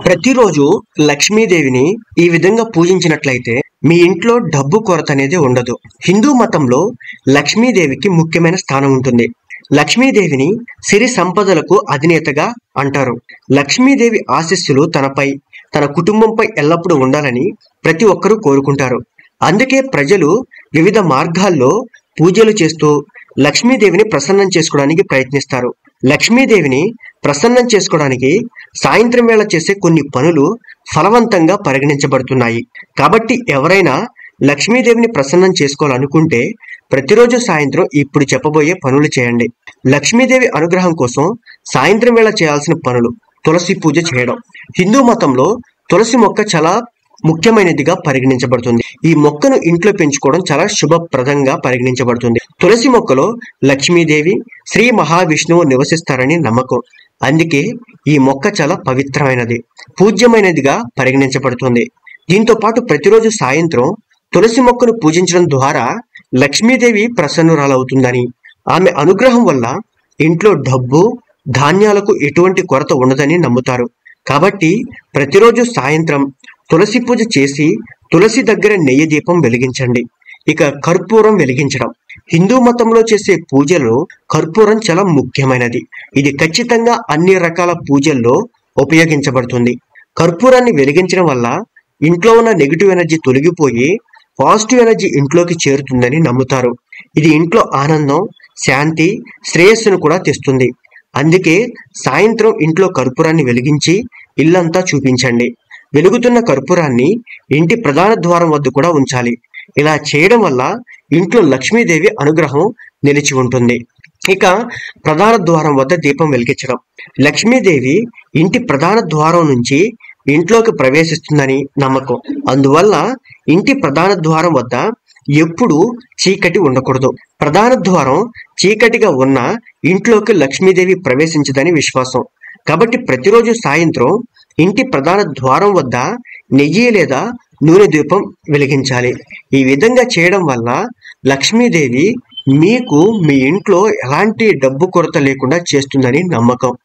ప్రతిరోజు లక్ష్మీదేవిని ఈ విధంగా పూజించినట్లయితే మీ ఇంట్లో డబ్బు కొరత అనేది ఉండదు హిందూ మతంలో లక్ష్మీదేవికి ముఖ్యమైన స్థానం ఉంటుంది లక్ష్మీదేవిని సిరి సంపదలకు అధినేతగా అంటారు లక్ష్మీదేవి ఆశీస్సులు తనపై తన కుటుంబంపై ఎల్లప్పుడూ ఉండాలని ప్రతి ఒక్కరూ కోరుకుంటారు అందుకే ప్రజలు వివిధ మార్గాల్లో పూజలు చేస్తూ లక్ష్మీదేవిని ప్రసన్నం చేసుకోవడానికి ప్రయత్నిస్తారు లక్ష్మీదేవిని ప్రసన్నం చేసుకోవడానికి సాయంత్రం వేళ చేసే కొన్ని పనులు ఫలవంతంగా పరిగణించబడుతున్నాయి కాబట్టి ఎవరైనా లక్ష్మీదేవిని ప్రసన్నం చేసుకోవాలనుకుంటే ప్రతిరోజు సాయంత్రం ఇప్పుడు చెప్పబోయే పనులు చేయండి లక్ష్మీదేవి అనుగ్రహం కోసం సాయంత్రం వేళ చేయాల్సిన పనులు తులసి పూజ చేయడం హిందూ మతంలో తులసి మొక్క చాలా ముఖ్యమైనదిగా పరిగణించబడుతుంది ఈ మొక్కను ఇంట్లో పెంచుకోవడం చాలా శుభప్రదంగా పరిగణించబడుతుంది తులసి మొక్కలో లక్ష్మీదేవి శ్రీ మహావిష్ణువు నివసిస్తారని నమ్మకం అందుకే ఈ మొక్క చాలా పవిత్రమైనది పూజ్యమైనదిగా పరిగణించబడుతుంది దీంతో పాటు ప్రతిరోజు సాయంత్రం తులసి మొక్కను పూజించడం ద్వారా లక్ష్మీదేవి ప్రసన్నురాలవుతుందని ఆమె అనుగ్రహం వల్ల ఇంట్లో డబ్బు ధాన్యాలకు ఎటువంటి కొరత ఉండదని నమ్ముతారు కాబట్టి ప్రతిరోజు సాయంత్రం తులసి పూజ చేసి తులసి దగ్గర నెయ్యి దీపం వెలిగించండి ఇక కర్పూరం వెలిగించడం హిందూ మతంలో చేసే పూజలో కర్పూరం చాలా ముఖ్యమైనది ఇది ఖచ్చితంగా అన్ని రకాల పూజల్లో ఉపయోగించబడుతుంది కర్పూరాన్ని వెలిగించడం వల్ల ఇంట్లో ఉన్న నెగిటివ్ ఎనర్జీ తొలగిపోయి పాజిటివ్ ఎనర్జీ ఇంట్లోకి చేరుతుందని నమ్ముతారు ఇది ఇంట్లో ఆనందం శాంతి శ్రేయస్సును కూడా తెస్తుంది అందుకే సాయంత్రం ఇంట్లో కర్పూరాన్ని వెలిగించి ఇల్లంతా చూపించండి వెలుగుతున్న కర్పూరాన్ని ఇంటి ప్రధాన ద్వారం వద్ద కూడా ఉంచాలి ఇలా చేయడం వల్ల ఇంట్లో లక్ష్మీదేవి అనుగ్రహం నిలిచి ఉంటుంది ఇక ప్రధాన ద్వారం వద్ద దీపం వెలిగించడం లక్ష్మీదేవి ఇంటి ప్రధాన ద్వారం నుంచి ఇంట్లోకి ప్రవేశిస్తుందని నమ్మకం అందువల్ల ఇంటి ప్రధాన ద్వారం వద్ద ఎప్పుడు చీకటి ఉండకూడదు ప్రధాన ద్వారం చీకటిగా ఉన్న ఇంట్లోకి లక్ష్మీదేవి ప్రవేశించదని విశ్వాసం కాబట్టి ప్రతిరోజు సాయంత్రం ఇంటి ప్రధాన ద్వారం వద్ద నెయ్యి లేదా నూనె దీపం వెలిగించాలి ఈ విధంగా చేయడం వల్ల లక్ష్మీదేవి మీకు మీ ఇంట్లో ఎలాంటి డబ్బు కొరత లేకుండా చేస్తుందని నమ్మకం